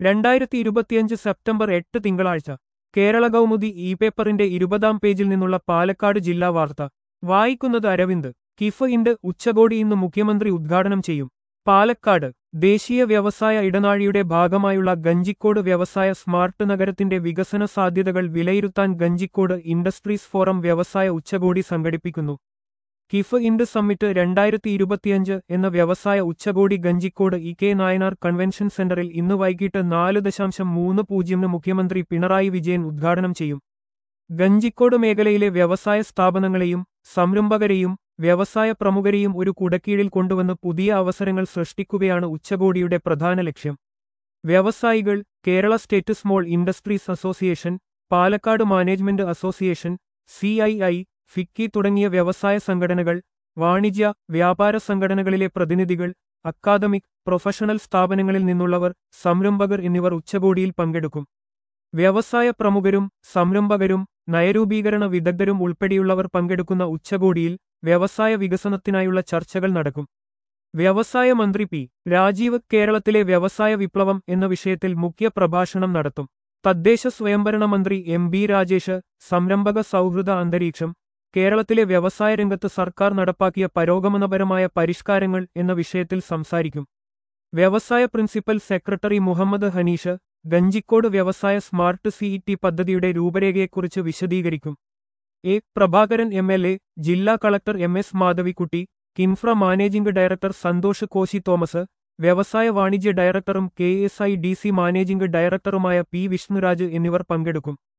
രണ്ടായിരത്തി ഇരുപത്തിയഞ്ച് സെപ്റ്റംബർ എട്ട് തിങ്കളാഴ്ച കേരള കൗമുദി ഇ പേപ്പറിന്റെ ഇരുപതാം പേജിൽ നിന്നുള്ള പാലക്കാട് ജില്ലാ വാർത്ത വായിക്കുന്നത് അരവിന്ദ് കിഫ് ഇൻഡ് ഉച്ചകോടി ഇന്ന് മുഖ്യമന്ത്രി ഉദ്ഘാടനം ചെയ്യും പാലക്കാട് ദേശീയ വ്യവസായ ഇടനാഴിയുടെ ഭാഗമായുള്ള ഗഞ്ചിക്കോട് വ്യവസായ സ്മാർട്ട് നഗരത്തിന്റെ വികസന സാധ്യതകൾ വിലയിരുത്താൻ ഗഞ്ചിക്കോട് ഇൻഡസ്ട്രീസ് ഫോറം വ്യവസായ ഉച്ചകോടി സംഘടിപ്പിക്കുന്നു കിഫ് ഇൻഡ് സമ്മിറ്റ് രണ്ടായിരത്തി ഇരുപത്തിയഞ്ച് എന്ന വ്യവസായ ഉച്ചകോടി Kanjikode E K Nayanar convention സെന്ററിൽ ഇന്ന് വൈകിട്ട് നാല് ദശാംശം മൂന്ന് പൂജ്യമിന് മുഖ്യമന്ത്രി പിണറായി വിജയൻ ഉദ്ഘാടനം ചെയ്യും ഗഞ്ചിക്കോട് മേഖലയിലെ വ്യവസായ സ്ഥാപനങ്ങളെയും സംരംഭകരെയും വ്യവസായ പ്രമുഖരെയും ഒരു കുടക്കീഴിൽ കൊണ്ടുവന്ന് പുതിയ അവസരങ്ങൾ സൃഷ്ടിക്കുകയാണ് ഉച്ചകോടിയുടെ പ്രധാന ലക്ഷ്യം വ്യവസായികൾ Kerala state small industries association Palakkad management association CII FICCI തുടങ്ങിയ വ്യവസായ സംഘടനകൾ വാണിജ്യ വ്യാപാര സംഘടനകളിലെ പ്രതിനിധികൾ അക്കാദമിക് പ്രൊഫഷണൽ സ്ഥാപനങ്ങളിൽ നിന്നുള്ളവർ സംരംഭകർ എന്നിവർ ഉച്ചകോടിയിൽ പങ്കെടുക്കും വ്യവസായ പ്രമുഖരും സംരംഭകരും നയരൂപീകരണ വിദഗ്ധരും ഉൾപ്പെടെയുള്ളവർ പങ്കെടുക്കുന്ന ഉച്ചകോടിയിൽ വ്യവസായ വികസനത്തിനായുള്ള ചർച്ചകൾ നടക്കും വ്യവസായ മന്ത്രി പി രാജീവ് കേരളത്തിലെ വ്യവസായ വിപ്ലവം എന്ന വിഷയത്തിൽ മുഖ്യ പ്രഭാഷണം നടത്തും തദ്ദേശ സ്വയംഭരണ മന്ത്രി എം ബി രാജേഷ് സംരംഭക സൗഹൃദ അന്തരീക്ഷം കേരളത്തിലെ വ്യവസായ രംഗത്ത് സർക്കാർ നടപ്പാക്കിയ പരോഗമനപരമായ പരിഷ്കാരങ്ങൾ എന്ന വിഷയത്തിൽ സംസാരിക്കും വ്യവസായ പ്രിൻസിപ്പൽ സെക്രട്ടറി മുഹമ്മദ് ഹനീഷ് ഗഞ്ചിക്കോട് വ്യവസായ സ്മാർട്ട് സിഇടി പദ്ധതിയുടെ രൂപരേഖയെക്കുറിച്ച് വിശദീകരിക്കും A Prabhakaran M L A ജില്ലാ collector M S Madhavikutty KINFRA managing director Santhosh Koshy Thomas വ്യവസായ വാണിജ്യ ഡയറക്ടറും K S I D C managing ഡയറക്ടറുമായ പി വിഷ്ണുരാജ് എന്നിവർ പങ്കെടുക്കും